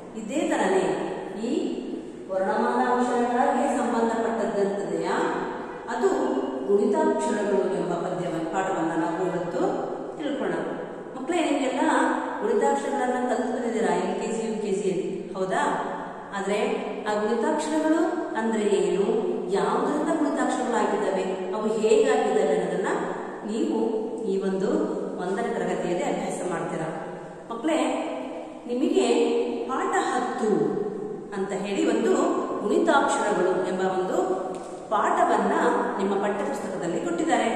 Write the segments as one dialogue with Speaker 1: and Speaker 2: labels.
Speaker 1: ಇದೇ ತರನೇ ಈ ವರ್ಣಮಾಲ ಅಕ್ಷರಗಳಿಗೆ ಸಂಬಂಧಪಟ್ಟದ್ದಂತದೆಯಾ ಅದು ಗುಣಿತಾಕ್ಷರಗಳು ಎಂಬ ಪದ್ಯವನ್ನು ಪಾಠವನ್ನು ನಾವು ಇವತ್ತು ತಿಳ್ಕೊಳ್ಳೋಣ ಮಕ್ಕಳೇ ನಿಮಗೆಲ್ಲ ಗುಣಿತಾಕ್ಷರಗಳನ್ನ ಕಲಿತು ಬಂದಿದ್ದೀರಾ L K G U K G ಹೌದಾ ಆದ್ರೆ ಆ ಗುಣಿತಾಕ್ಷರಗಳು ಅಂದ್ರೆ ಏನು ಯಾವುದರಿಂದ ಗುಣಿತಾಕ್ಷರಗಳಾಗಿದ್ದಾವೆ ಅವು ಹೇಗಾಗಿದ್ದಾವೆ ಅನ್ನೋದನ್ನ ನೀವು ಈ ಒಂದು ಒಂದನೇ ತರಗತಿಯಲ್ಲಿ ಅಭ್ಯಾಸ ಮಾಡ್ತೀರಾ ಮಕ್ಕಳೇ ನಿಮಗೆ ಪಾಠ ಹತ್ತು ಅಂತ ಹೇಳಿ ಒಂದು ಗುಣಿತಾಕ್ಷರಗಳು ಎಂಬ ಒಂದು ಪಾಠವನ್ನ ನಿಮ್ಮ ಪಠ್ಯಪುಸ್ತಕದಲ್ಲಿ ಕೊಟ್ಟಿದ್ದಾರೆ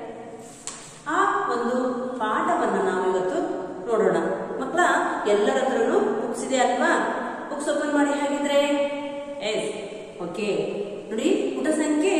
Speaker 1: ಆ ಒಂದು ಪಾಠವನ್ನ ನಾವು ಇವತ್ತು ನೋಡೋಣ ಮಕ್ಕಳ ಎಲ್ಲರ ಹತ್ರನೂ ಬುಕ್ಸ್ ಇದೆ ಅಲ್ವಾ ಬುಕ್ಸ್ ಓಪನ್ ಮಾಡಿ ಹಾಗಿದ್ರೆ ಎಸ್ ಓಕೆ ನೋಡಿ ಪುಟ ಸಂಖ್ಯೆ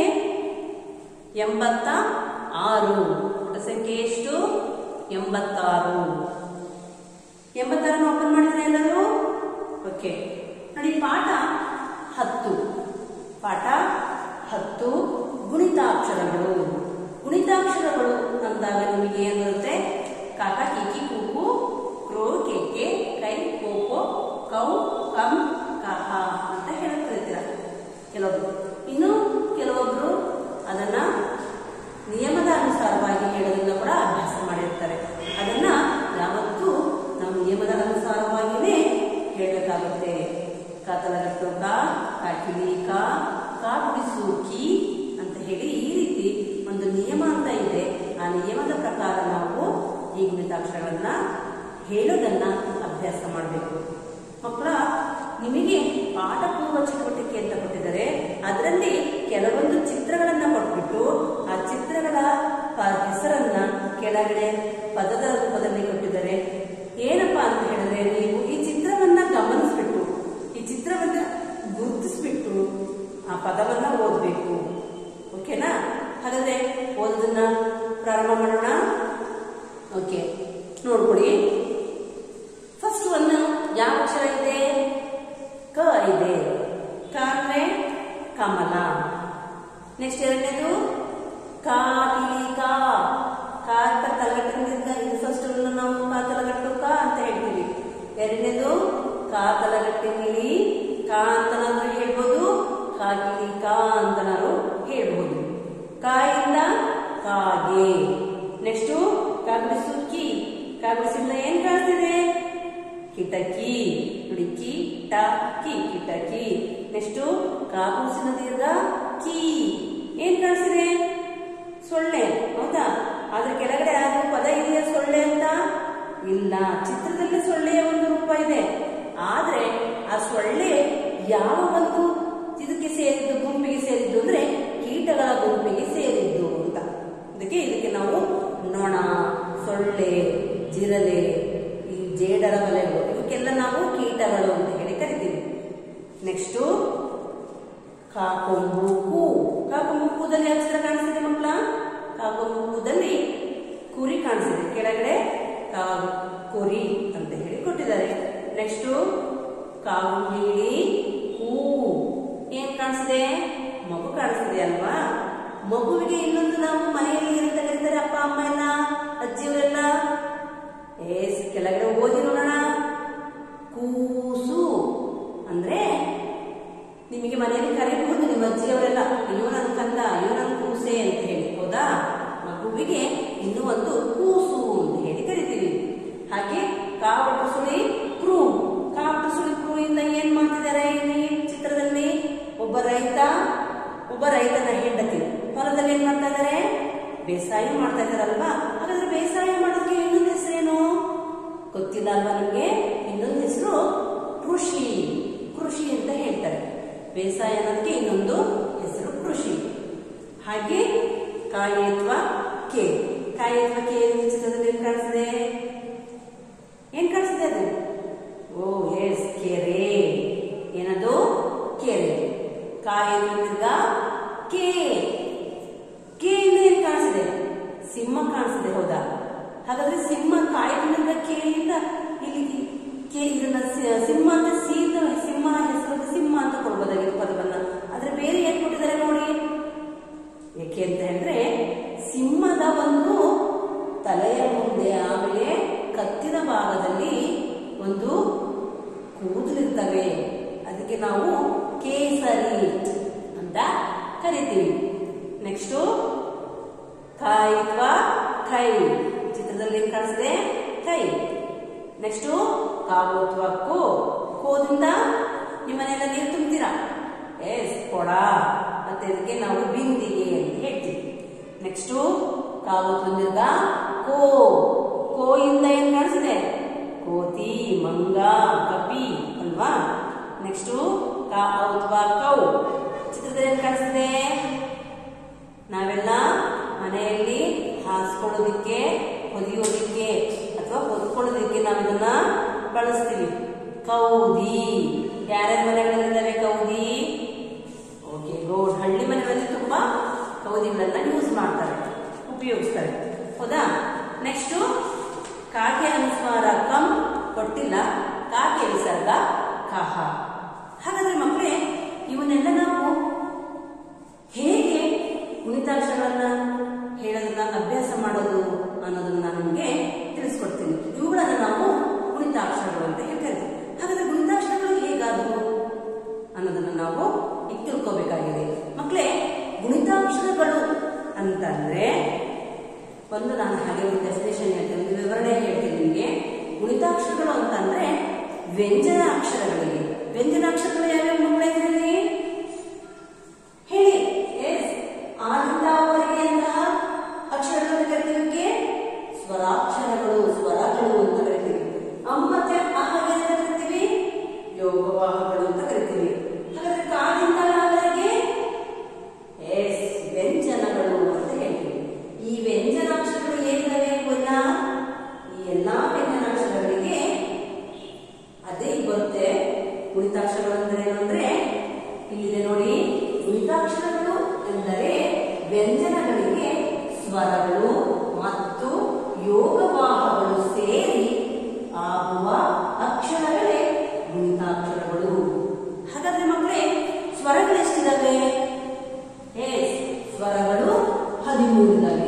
Speaker 1: ಎಂಬತ್ತ ಆರು ಪುಟ ಸಂಖ್ಯೆ ಎಷ್ಟು ಎಂಬತ್ತಾರು ಎಂಬತ್ತಾರನ್ನು ಓಪನ್ ಮಾಡಿದ್ರೆ ಎಲ್ಲರೂ ಓಕೆ ನೋಡಿ ಪಾಠ ಹತ್ತು ಪಾಠ ಹತ್ತು ಗುಣಿತಾಕ್ಷರಗಳು ಗುಣಿತಾಕ್ಷರಗಳು ಅಂದಾಗ ನಿಮಗೆ ಏನ್ ಬರುತ್ತೆ ಕಾಕ ಕಿಕಿ ಕೂಕು ಕ್ರೋ ಕೆಕೆ ಕೈ ಕೋಕೋ ಕೌ ಕಂ ಕಹ ಅಂತ ಹೇಳಕ್ ಕರಿತೀರ ಕೆಲವೊಬ್ರು ಇನ್ನು ಕೆಲವೊಬ್ರು ಅದನ್ನ ನಿಯಮದ ಅನುಸಾರವಾಗಿ ಹೇಳೋದನ್ನ ಕೂಡ ಅಭ್ಯಾಸ ಮಾಡಿರ್ತಾರೆ ಅದನ್ನ ಯಾವತ್ತೂ ನಾವು ನಿಯಮದ ಅನುಸಾರವಾಗಿಯೇ ಹೇಳಬೇಕಾಗುತ್ತೆ ಕಾತಲಗಟ್ಟು ಕಾ ಕಾಕಿಲಿ ಕಾ ಕಾ ಬಿಡಿಸು ಕಿ ಅಂತ ಹೇಳಿ ಈ ರೀತಿ ಒಂದು ನಿಯಮ ಅಂತ ಇದೆ ಆ ನಿಯಮದ ಪ್ರಕಾರ ನಾವು ಈ ಗುಣಿತಾಕ್ಷರಗಳನ್ನ ಹೇಳೋದನ್ನ ಅಭ್ಯಾಸ ಮಾಡಬೇಕು ಮಕ್ಕಳ ನಿಮಗೆ ಪಾಠ ಪೂರ್ವ ಚಟುವಟಿಕೆ ಅಂತ ಕೊಟ್ಟಿದ್ದಾರೆ ಅದರಲ್ಲಿ ಕೆಲವೊಂದು ಚಿತ್ರಗಳನ್ನ ಕೊಟ್ಬಿಟ್ಟು ಆ ಚಿತ್ರಗಳ ಪ- ಹೆಸರನ್ನ ಕೆಳಗಡೆ ಪದದ ರೂಪದಲ್ಲಿ ಕೊಟ್ಟಿದ್ದಾರೆ ಏನಪ್ಪಾ ಅಂತ ಹೇಳಿದ್ರೆ ನೀವು ಈ ಚಿತ್ರವನ್ನ ಗಮನಿಸ್ಬಿಟ್ಟು ಈ ಚಿತ್ರವನ್ನ ಗುರುತಿಸ್ಬಿಟ್ಟು ಆ ಪದವನ್ನ ಓದಬೇಕು ಓಕೆನಾ ಹಾಗಾದ್ರೆ ಓದೋದನ್ನ ಪ್ರಾರಂಭ ಮಾಡೋಣ ಓಕೆ ನೋಡ್ಕೊಡಿ ಫಸ್ಟ್ ಒಂದು ಯಾವ ಅಕ್ಷರ ಇದೆ ಕ ಇದೆ ಕ ಅಂದ್ರೆ ಕಮಲ ನೆಕ್ಸ್ಟ್ ಎರಡನೇದು ಕಾ ಇಲಿ ಕಾ ಕಾ ಅಂತ ತಲಗಟ್ಟಿನಿಂದ ಇದು ಫಸ್ಟ್ ನಾವು ಕಾ ತಲಗಟ್ಟು ಕಾ ಅಂತ ಹೇಳ್ತೀವಿ ಎರಡನೇದು ಕಾ ತಲಗಟ್ಟಿನಿಲಿ ಕಾ ಅಂತನಾದ್ರೂ ಹೇಳ್ಬೋದು ಕಾಗಿಲಿ ಕಾ ಅಂತನಾದ್ರು ಹೇಳ್ಬೋದು ಕಾಯಿಂದ ಕಾಗೆ ನೆಕ್ಸ್ಟು ಕಾಬಿಡಿಸು ಕಿ ಕಾಬಿಡಿಸಿಂದ ಏನ್ ಕಾಣ್ತಿದೆ ಕಿಟಕಿ ನೋಡಿ ಕಿ ಟ ಕಿ ಕಿಟಕಿ ನೆಕ್ಸ್ಟು ಕಾಬೂಸಿನ ದೀರ್ಘ ಕಿ ಏನ್ ಕಾಣಿಸಿದೆ ಸೊಳ್ಳೆ ಹೌದಾ ಆದ್ರೆ ಕೆಳಗಡೆ ಯಾವ್ದು ಪದ ಇದೆಯಾ ಸೊಳ್ಳೆ ಅಂತ ಇಲ್ಲ ಚಿತ್ರದಲ್ಲಿ ಸೊಳ್ಳೆಯ ಒಂದು ರೂಪ ಇದೆ ಆದ್ರೆ ಆ ಸೊಳ್ಳೆ ಯಾವ ಒಂದು ಇದಕ್ಕೆ ಸೇರಿದ್ದು ಗುಂಪಿಗೆ ಸೇರಿದ್ದು ಅಂದ್ರೆ ಕೀಟಗಳ ಗುಂಪಿಗೆ ಸೇರಿದ್ದು ಅಂತ ಅದಕ್ಕೆ ಇದಕ್ಕೆ ನಾವು ನೊಣ ಸೊಳ್ಳೆ ಜಿರಲೆ ಈ ಜೇಡರ ಬಲೆಗಳು ಇವಕ್ಕೆಲ್ಲ ನಾವು ಕೀಟಗಳು ಅಂತ ಹೇಳಿ ಕರಿತೀವಿ ನೆಕ್ಸ್ಟು ಕಾಕೊಂಬು ಹೂ ಕಾಕೊಂಬು ಕೂದಲ್ಲಿ ಅಕ್ಷರ ಕಾಣಿಸ್ತಿದೆ ಮಕ್ಕಳ ಕಾಕೊಂಬು ಕೂದಲ್ಲಿ ಕುರಿ ಕಾಣಿಸಿದೆ ಕೆಳಗಡೆ ಕಾ ಕುರಿ ಅಂತ ಹೇಳಿ ಕೊಟ್ಟಿದ್ದಾರೆ ನೆಕ್ಸ್ಟು ಕಾವು ನೀಡಿ ಹೂ ಏನ್ ಕಾಣಿಸಿದೆ ಮಗು ಕಾಣಿಸ್ತಿದೆ ಅಲ್ವಾ ಮಗುವಿಗೆ ಇನ್ನೊಂದು ನಾವು ಮನೆಯಲ್ಲಿ ಏನಂತ ಕರೀತಾರೆ ಅಪ್ಪ ಅಮ್ಮ ಎಲ್ಲ ಅಜ್ಜಿಯವರೆಲ್ಲ ಏಸ್ ಕೆಳಗಡೆ ಓದಿ ನೋಡೋಣ ಕೂಸು ಅಂದ್ರೆ ನಿಮಗೆ ಮನೆಯಲ್ಲಿ ಕರೀಬಹುದು ನಿಮ್ಮ ಅಜ್ಜಿಯವರೆಲ್ಲ ಅಯ್ಯೋ ನನ್ನ ಕಂದ ಅಯ್ಯೋ ನನ್ನ ಕೂಸೆ ಅಂತ ಹೇಳಿ ಹೌದಾ ಮಗುವಿಗೆ ಇನ್ನೂ ಒಂದು ಕೂಸು ಅಂತ ಹೇಳಿ ಕರಿತೀವಿ ಹಾಗೆ ಕಾವಟ್ಟು ಸುಳಿ ಕ್ರೂ ಕಾವಟ್ಟು ಸುಳಿ ಕ್ರೂ ಇಂದ ಏನ್ ಮಾಡ್ತಿದ್ದಾರೆ ಇಲ್ಲಿ ಚಿತ್ರದಲ್ಲಿ ಒಬ್ಬ ರೈತ ಒಬ್ಬ ರೈತನ ಹೆಂಡತಿ ಹೊಲದಲ್ಲಿ ಏನ್ ಮಾಡ್ತಾ ಇದ್ದಾರೆ ಬೇಸಾಯ ಮಾಡ್ತಾ ಇದಾರಲ್ವಾ ಹಾಗಾದ್ರೆ ಬೇಸಾಯ ಮಾಡೋದಕ್ಕೆ ಇನ್ನೊಂದು ಹೆಸರೇನು ಗೊತ್ತಿಲ್ಲ ಅಲ್ವಾ ನಿಮ್ಗೆ ಇನ್ನೊಂದು ಹೆಸರು ಕೃಷಿ ಕೃಷಿ ಅಂತ ಹೇಳ್ತಾರೆ ಬೇಸಾಯ ಅನ್ನೋದಕ್ಕೆ ಇನ್ನೊಂದು ಹೆಸರು ಕೃಷಿ ಹಾಗೆ ಕಾಯತ್ವ ಕೆ ಕಾಯತ್ವ ಕೆ ಈ ಚಿತ್ರದಲ್ಲಿ ಏನ್ ಕಾಣಿಸಿದೆ ಏನ್ ಕಾಣಿಸಿದೆ ಅದು ಓ ಎಸ್ ಕೆರೆ ಏನದು ಕೆರೆ ಕಾಯತ್ವ ಕೆ ಕೆ ಇಂದ ಏನ್ ಕಾಣಿಸಿದೆ ಸಿಂಹ ಕಾಣಿಸಿದೆ ಹೌದಾ ಹಾಗಾದ್ರೆ ಸಿಂಹ ಕಾಯಿಗಳಿಂದ ಕೇಳಿಂದ ಇಲ್ಲಿ ಕೆ ಇದನ್ನ ಸಿ- ಸಿಂಹ ಅಂತ ಸೀದ ಸಿಂಹ ಹೆಸರು ಸಿಂಹ ಅಂತ ಕೊಡ್ಬೋದಾಗಿತ್ತು ಪದವನ್ನ ಆದ್ರೆ ಬೇರೆ ಏನ್ ಕೊಟ್ಟಿದ್ದಾರೆ ನೋಡಿ ಯಾಕೆ ಅಂತ ಹೇಳಿದ್ರೆ ಸಿಂಹದ ಒಂದು ತಲೆಯ ಮುಂದೆ ಆಮೇಲೆ ಕತ್ತಿನ ಭಾಗದಲ್ಲಿ ಒಂದು ಕೂದಲಿರ್ತವೆ ಅದಕ್ಕೆ ನಾವು ಕೇಸರಿ ಅಂತ ಕರಿತೀವಿ ನೆಕ್ಸ್ಟು ಕಾಯ್ ಅಥವಾ ಕೈ ಚಿತ್ರದಲ್ಲಿ ಏನ್ ಕಾಣಿಸಿದೆ ಕೈ ನೆಕ್ಸ್ಟು ಕಾವು ಅಥವಾ ಕೋ ಕೋದಿಂದ ನಿಮ್ಮ ಮನೆಯಲ್ಲ ನೀರು ತುಂಬ್ತೀರಾ ಎಸ್ ಕೊಡ ಮತ್ತೆ ಇದಕ್ಕೆ ನಾವು ಬಿಂದಿಗೆ ಅಂತ ಹೇಳ್ತೀವಿ ನೆಕ್ಸ್ಟು ಕಾವು ತುಂಬಿದ ಕೋ ಕೋಯಿಂದ ಏನ್ ಕಾಣಿಸಿದೆ ಕೋತಿ ಮಂಗ ಕಪಿ ಅಲ್ವಾ ನೆಕ್ಸ್ಟು ಕಾ ಅಥವಾ ಕೌ ಚಿತ್ರದಲ್ಲಿ ಏನ್ ಕಾಣಿಸಿದೆ ನಾವೆಲ್ಲ ಮನೆಯಲ್ಲಿ ಹಾಸ್ಕೊಳ್ಳೋದಿಕ್ಕೆ ಹೊದಿಯೋದಿಕ್ಕೆ ಅಥವಾ ಹೊದ್ಕೊಳ್ಳೋದಿಕ್ಕೆ ನಾವು ಇದನ್ನ ಬಳಸ್ತೀವಿ ಕೌದಿ ಯಾರ್ಯಾರ ಮನೆಗಳಲ್ಲಿದ್ದಾವೆ ಕೌದಿ ಓಕೆ ಗೋಡ್ ಹಳ್ಳಿ ಮನೆಗಳಲ್ಲಿ ತುಂಬಾ ಕೌದಿಗಳನ್ನ ಯೂಸ್ ಮಾಡ್ತಾರೆ ಉಪಯೋಗಿಸ್ತಾರೆ ಹೌದಾ ನೆಕ್ಸ್ಟ್ ಕಾಗೆ ಅನುಸ್ವಾರ ಕಂ ಕೊಟ್ಟಿಲ್ಲ ಕಾಗೆ ವಿಸರ್ಗ ಕಹ ಹಾಗಾದ್ರೆ ಮಕ್ಕಳೇ ಇವನ್ನೆಲ್ಲ ನಾವು ಹೇಗೆ ಗುಣಿತಾಕ್ಷರಗಳನ್ನ ಹೇಳೋದನ್ನ ಅಭ್ಯಾಸ ಮಾಡೋದು ಅನ್ನೋದನ್ನ ನಾನು ನಿಮಗೆ ತಿಳಿಸ್ಕೊಡ್ತೀನಿ ಇವುಗಳನ್ನ ನಾವು ಗುಣಿತಾಕ್ಷರಗಳು ಅಂತ ಹೇಳ್ತೇವೆ ಹಾಗಾದ್ರೆ ಗುಣಿತಾಕ್ಷರಗಳು ಹೇಗಾದವು ಅನ್ನೋದನ್ನ ನಾವು ಈಗ ತಿಳ್ಕೋಬೇಕಾಗಿದೆ ಮಕ್ಕಳೇ ಗುಣಿತಾಕ್ಷರಗಳು ಅಂತಂದ್ರೆ ಒಂದು ನಾನು ಹಾಗೆ ಒಂದು ಡೆಫಿನೇಷನ್ ಹೇಳ್ತೇನೆ ಒಂದು ವಿವರಣೆ ಹೇಳ್ತೀನಿ ನಿಮಗೆ ಗುಣಿತಾಕ್ಷರಗಳು ಅಂತಂದ್ರೆ ವ್ಯಂಜನ ಅಕ್ಷರಗಳಿಗೆ ವ್ಯಂಜನಾಕ್ಷರಗಳು ಯಾವ್ಯಾವ ಮಕ್ಕಳೇ ಇದರಲ್ಲಿ ಹೇಳಿ ಎಸ್ ಆದಿಂದ ಅವರಿಗೆ ಅಂತಹ ಅಕ್ಷರಗಳನ್ನು ಕರಿತೀವಿ ಸ್ವರಾಕ್ಷರಗಳು ಸ್ವರಗಳು ಅಂತ ಕರಿತೀವಿ ಅಮ್ಮ ಮತ್ತೆ ಅಹಗೆ ಅಂತ ಕರಿತೀವಿ ಯೋಗವಾಹಗಳು ಅಂತ ಕರಿತೀವಿ ಹಾಗಾದ್ರೆ ಕಾದಿಂದ ಅವರಿಗೆ ಎಸ್ ವ್ಯಂಜನಗಳು ಅಂತ ಹೇಳ್ತೀವಿ ಈ ವ್ಯಂಜನಾಕ್ಷರಗಳು ಏನಿದಾವೆ ಗೊಲ್ಲ ಈ ಎಲ್ಲಾ ವ್ಯಂಜನಾಕ್ಷರಗಳಿಗೆ ಅದೇ ಬರುತ್ತೆ ಉಳಿತಾಕ್ಷರಗಳು ಅಂದ್ರೆ ಏನು ಅಂದ್ರೆ ಇಲ್ಲಿದೆ ನೋಡಿ ಉಳಿತಾಕ್ಷರಗಳು ಎಂದರೆ ವ್ಯಂಜನಗಳಿಗೆ ಸ್ವರಗಳು ಮತ್ತು ಯೋಗವಾಹಗಳು ಸೇರಿ ಆಗುವ ಅಕ್ಷರಗಳೇ ಗುಣಿತಾಕ್ಷರಗಳು ಹಾಗಾದ್ರೆ ಮಕ್ಕಳೇ ಸ್ವರಗಳು ಎಷ್ಟಿದಾವೆ ಎಸ್ ಸ್ವರಗಳು ಹದಿಮೂರು ಇದಾವೆ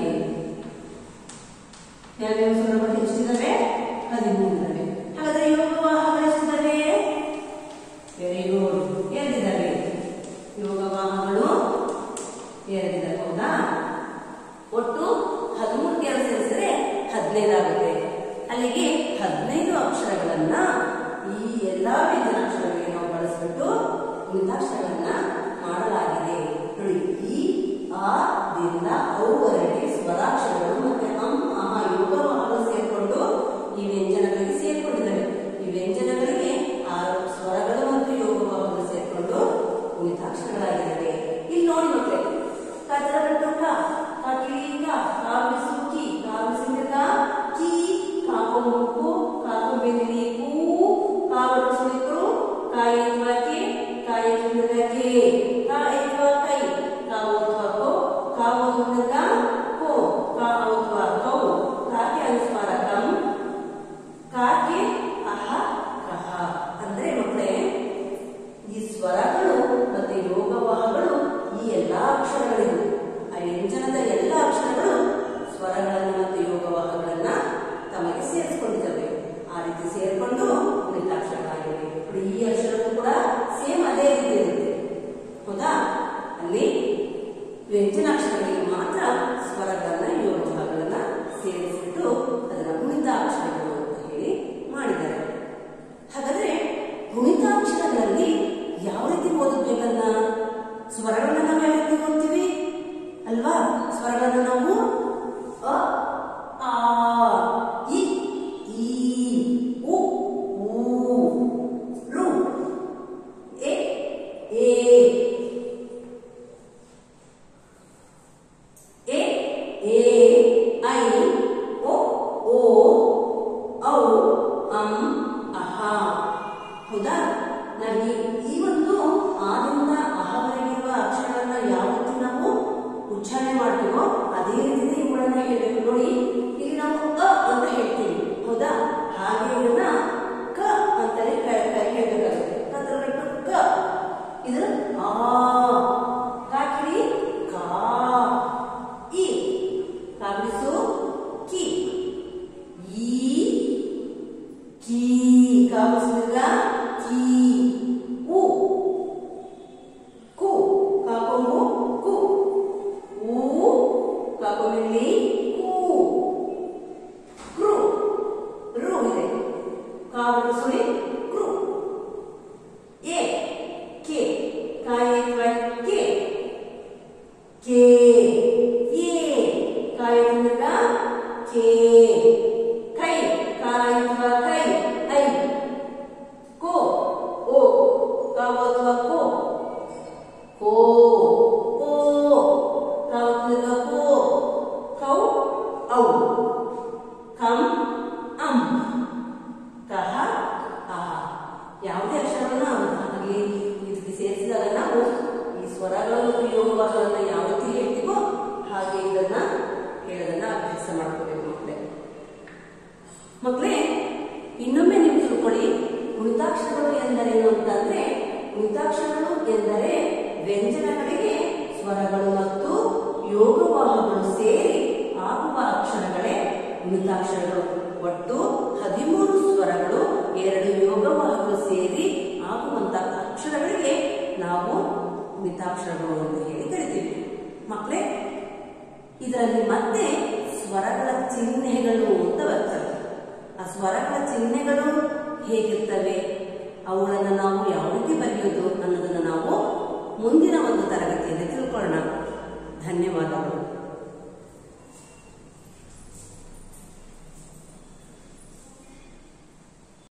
Speaker 1: ಯಾವ್ಯಾವ ಸ್ವರಗಳು ಎಷ್ಟಿದಾವೆ ಹದಿಮೂರು ಇದಾವೆ ಹಾಗಾದ್ರೆ ಯೋಗವಾಹಗಳು ಎಷ್ಟಿದಾವೆ ವೆರಿ ಗುಡ್ ಎರಡಿದಾವೆ ಯೋಗವಾಹಗಳು ಎರಡಿದಾವೆ ಹೌದಾ ಒಟ್ಟು ಹದಿಮೂರು ಎರಡು ಸೇರಿಸಿದ್ರೆ ಹದಿನೈದು ಆಗುತ್ತೆ ಅಲ್ಲಿಗೆ ಹದಿನೈದು ಅಕ್ಷರಗಳನ್ನ ಈ ಎಲ್ಲಾ ವ್ಯಂಜನಾಕ್ಷರಗಳಿಗೆ ನಾವು ಬಳಸ್ಬಿಟ್ಟು ಗುಣಿತಾಕ್ಷರಗಳನ್ನ ಮಾಡಲಾಗಿದೆ ನೋಡಿ ಈ ಆ ದಿಂದ ಅವುವರೆಗೆ ಸ್ವರಾಕ್ಷರಗಳು ಮತ್ತೆ ಅಂ ಅಹ ಯೋಗವಾಹಗಳು ಸೇರ್ಕೊಂಡು ಈ ವ್ಯಂಜನಗಳಿಗೆ ಸೇರ್ಕೊಂಡಿದ್ದಾವೆ ಈ ವ್ಯಂಜನಗಳಿಗೆ ಆ ಸ್ವರಗಳು ಮತ್ತು ಯೋಗವಾಹಗಳು ಸೇರ್ಕೊಂಡು ಗುಣಿತಾಕ್ಷರಗಳಾಗಿದ್ದಾವೆ ಇಲ್ಲಿ ನೋಡಿ ಮಕ್ಕಳೇ ಕದರಟ್ಟು ಕ ಕಕಿಲಿಂಗ ಕಾವಿಸುಕಿ ಕಾವಿಸಿಂಗ ಕಿ ಕಾಕು ಮುಕ್ಕು ಕಾಕು ಬೆನ್ನಿಲಿ ಕೂ ಕಾವಲು ಸುಳಿಕರು ಕಾಯಿ ಕೆ ಕಾಯಿ ಕೆ ಕಾಯಿ ಕೈ ಕಾವು ಅಥವಾ ಕೋ ಕಾವು ಮುಂದಗ ಕೋ ಕಾವು ಅಥವಾ ಕೌ ಕಾಕೆ ಅನುಸ್ಮಾರ ಕಂ ಕಾಕೆ ಅಹ ಕಹ ಅಂದ್ರೆ ಮಕ್ಕಳೇ ಈ ಸ್ವರಗಳು ಮತ್ತೆ ಯೋಗವಾಹಗಳು ಈ ಎಲ್ಲಾ ಅಕ್ಷರಗಳಿಗೂ ಆ ವ್ಯಂಜನದ ಎಲ್ಲ ಅಕ್ಷರಗಳು ಸ್ವರಗಳನ್ನು ಮತ್ತು ಯೋಗವಾಹಗಳನ್ನ ತಮಗೆ ಸೇರಿಸಿಕೊಂಡಿದ್ದಾವೆ ಆ ರೀತಿ ಸೇರ್ಕೊಂಡು ಗುಣಿತಾಕ್ಷರಗಳಾಗಿವೆ ನೋಡಿ ಈ ಅಕ್ಷರಕ್ಕೂ ಕೂಡ ಸೇಮ್ ಅದೇ ರೀತಿ ಇರುತ್ತೆ ಹೌದಾ ಅಲ್ಲಿ ವ್ಯಂಜನಾಕ್ಷರಗಳಿಗೆ ಮಾತ್ರ ಸ್ವರಗಳನ್ನ ಯೋಗವಾಹಗಳನ್ನ ಸೇರಿಸಿಟ್ಟು ಅದನ್ನ ಗುಣಿತಾಕ್ಷರಗಳು ಅಂತ ಹೇಳಿ ಮಾಡಿದ್ದಾರೆ ಹಾಗಾದ್ರೆ ಗುಣಿತಾಕ್ಷರಗಳಲ್ಲಿ ಯಾವ ರೀತಿ ಓದಬೇಕನ್ನ ಸ್ವರಗಳನ್ನ ನಾವು ಯಾವ ರೀತಿ ಓದ್ತೀವಿ ಅಲ್ವಾ ಸ್ವರಗಳನ್ನ ನಾವು ಅ ಆ ಇ ಈ ಉ ಊ ರು ಎ ಏ ಎ ಎ ಐ ಒ ಓ ಔ ಅಂ ಅಹ ಹೌದಾ ನಾವು ಈ- ಈ ಒಂದು ಆದಿಂದ ಅಹವರೆಗಿರುವ ಅಕ್ಷರಗಳನ್ನ ಯಾವ ರೀತಿ ನಾವು ಉಚ್ಚಾರಣೆ ಮಾಡ್ತೀವೋ ಅದೇ ರೀತಿ ಇವುಗಳನ್ನ ಹೇಳ್ಬೇಕು ನೋಡಿ ಈಗ ನಾವು ಅ ಅಂತ ಹೇಳ್ತೀವಿ ಹೌದಾ ಹಾಗೆ ಇದನ್ನ ಕ ಅಂತಾನೆ ಕ- ಕ- ಹೇಳ್ಬೇಕಾಗುತ್ತೆ ಕತ್ತಲಗಟ್ಟು ಕ ಇದು ಆ ಕಾಕಿಡಿ ಕಾ ಇ ಕಾಬಿಸು ಕಿ ಈ ಕೀ ಕಾಬಿಸಿದಾಗ ಕೀ ಉ ಕಾವು ಅಥವಾ ಕೋ ಕೋ ಓ ಕಾವು ಕೋ ಕೌ ಔ ಕಂ ಅಂ ಕಹ ಅಹ ಯಾವುದೇ ಅಕ್ಷರವನ್ನ ಹಾಗೆ ಇದಕ್ಕೆ ಸೇರಿಸಿದಾಗ ನಾವು ಈ ಸ್ವರಗಳು ಮತ್ತು ಯೋಗವಾಹಗಳನ್ನ ಯಾವ ರೀತಿ ಹೇಳ್ತೀವೋ ಹಾಗೆ ಇದನ್ನ ಹೇಳೋದನ್ನ ಅಭ್ಯಾಸ ಮಾಡ್ಕೋಬೇಕು ಮಕ್ಕಳೇ ಮಕ್ಕಳೇ ಇನ್ನೊಮ್ಮೆ ನೀವು ತಿಳ್ಕೊಳ್ಳಿ ಗುಣಿತಾಕ್ಷರಗಳು ಎಂದರೇನು ಅಂತಂದ್ರೆ ಗುಣಿತಾಕ್ಷರಗಳು ಎಂದರೆ ವ್ಯಂಜನಗಳಿಗೆ ಸ್ವರಗಳು ಮತ್ತು ಯೋಗವಾಹಗಳು ಸೇರಿ ಆಗುವ ಅಕ್ಷರಗಳೇ ಗುಣಿತಾಕ್ಷರಗಳು ಒಟ್ಟು ಹದಿಮೂರು ಸ್ವರಗಳು ಎರಡು ಯೋಗವಾಹಗಳು ಸೇರಿ ಆಗುವಂತಹ ಅಕ್ಷರಗಳಿಗೆ ನಾವು ಗುಣಿತಾಕ್ಷರಗಳು ಅಂತ ಹೇಳಿ ಕರಿತೀವಿ ಮಕ್ಕಳೇ ಇದರಲ್ಲಿ ಮತ್ತೆ ಸ್ವರಗಳ ಚಿಹ್ನೆಗಳು ಅಂತ ಬರ್ತವೆ ಆ ಸ್ವರಗಳ ಚಿಹ್ನೆಗಳು ಹೇಗಿರ್ತವೆ ಅವುಗಳನ್ನು ನಾವು ಯಾವ ರೀತಿ ಬರೆಯೋದು ಅನ್ನೋದನ್ನು ನಾವು ಮುಂದಿನ ಒಂದು ತರಗತಿಯಲ್ಲಿ ತಿಳ್ಕೊಳ್ಳೋಣ ಧನ್ಯವಾದಗಳು